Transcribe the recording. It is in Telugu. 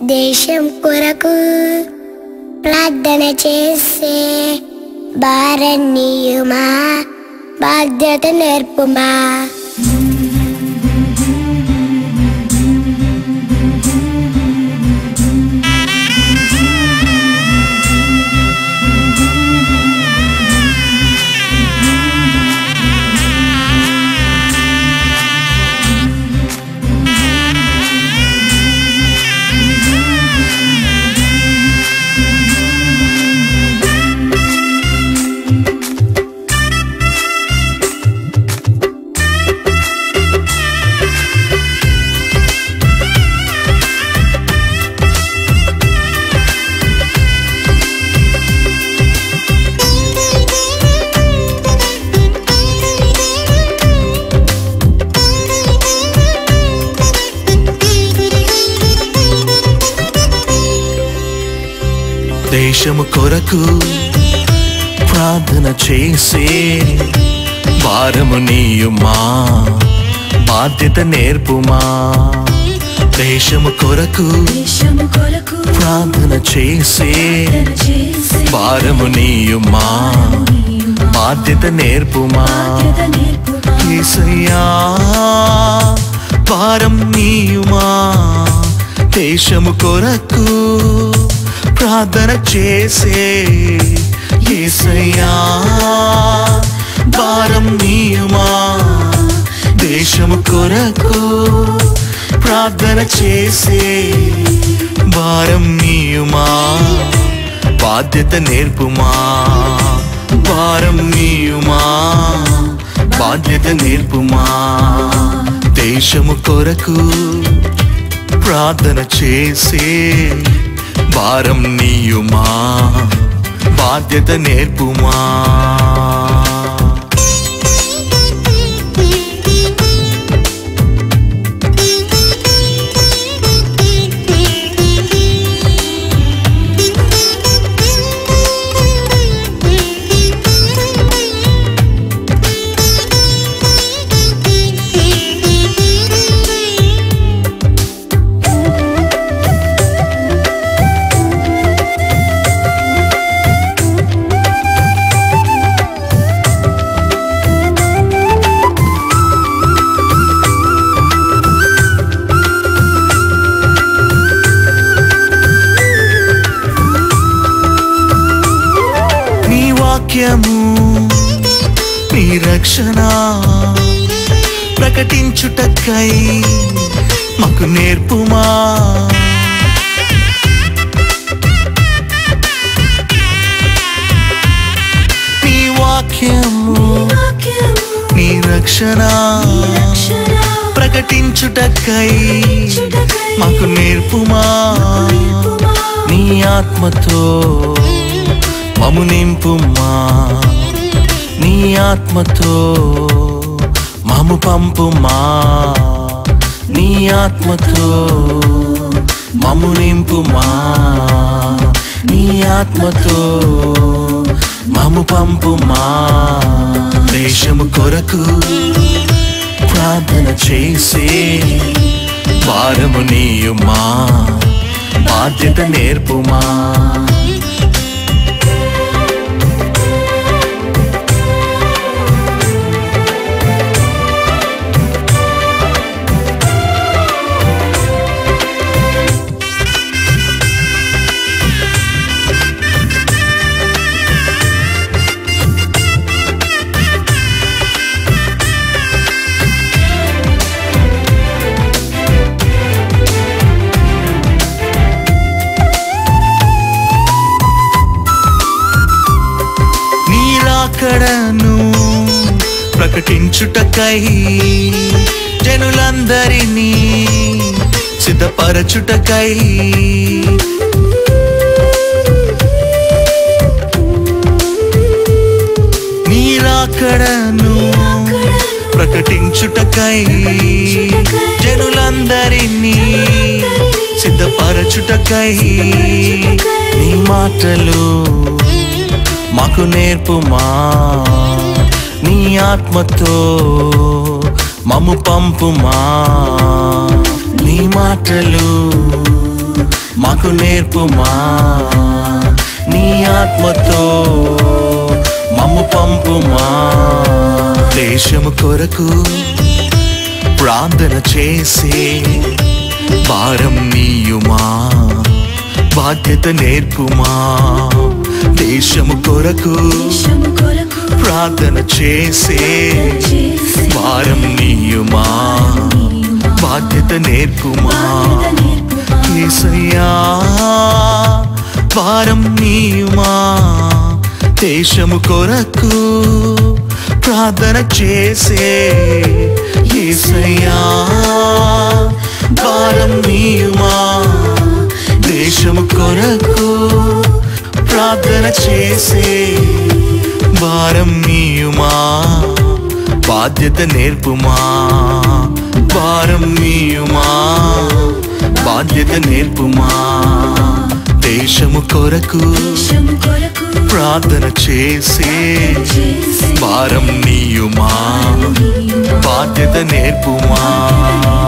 దేశం కొరకు ప్రార్థన చేసే భారన్నీయుమా బాధ్యత నేర్పుమా దేశము కొరకు ప్రార్థన చేసే భారము నీయుమా బాధ్యత నేర్పుమా దేశము కొరకు దేశము కొరకు ప్రార్థన చేసే ప్రార్థన చేసే భారము నీయుమా బాధ్యత నేర్పుమా బాధ్యత నేర్పుమా ఏసయ్యా భారం నీయుమా దేశము కొరకు ప్రార్థన చేసే ఏసయ్యా భారం నీయుమా దేశము కొరకు ప్రార్థన చేసే భారం నీయుమా బాధ్యత నేర్పుమా భారం నీయుమా బాధ్యత నేర్పుమా దేశము కొరకు ప్రార్థన చేసే భారం నీయుమా బాధ్యత నేర్పుమా నీ వాక్యము నీ రక్షణ ప్రకటించుటకై మాకు నేర్పుమా నీ వాక్యము వాక్యము నీ రక్షణ రక్షణ ప్రకటించుటకై చుటకై మాకు నేర్పుమా నేర్పుమా నీ ఆత్మతో మము నింపుమా నీ ఆత్మతో మము పంపుమా నీ ఆత్మతో మము నింపుమా నీ ఆత్మతో మము పంపుమా దేశము కొరకు ప్రార్థన చేసే భారము నీయుమా బాధ్యత నేర్పుమా నీరాకడను ప్రకటించుటకై జనులందరినీ సిద్ధపరచుటకై నీరాకడను ప్రకటించుటకై జనులందరినీ సిద్ధపరచుటకై నీ మాటలు మాకు నేర్పుమా నీ ఆత్మతో మము పంపుమా నీ మాటలు మాకు నేర్పుమా నీ ఆత్మతో మమ్ము పంపుమా దేశము కొరకు ప్రార్థన చేసే భారం నీయుమా బాధ్యత నేర్పుమా దేశము కొరకు దేశము కొరకు ప్రార్థన చేసే చేసే భారం నీయుమా బాధ్యత నేర్పుమా బాధ్యత నేర్పుమా. ఏసయ్యా భారం నీయుమా దేశము కొరకు ప్రార్థన చేసే ఏసయ్యా భారం నీయుమా దేశము కొరకు ప్రార్థన చేసే భారం నీయుమా బాధ్యత నేర్పుమా భారం నీయుమా బాధ్యత నేర్పుమా దేశము కొరకు దేశము కొరకు ప్రార్థన చేసే చేసే భారం నీయుమా బాధ్యత నేర్పుమా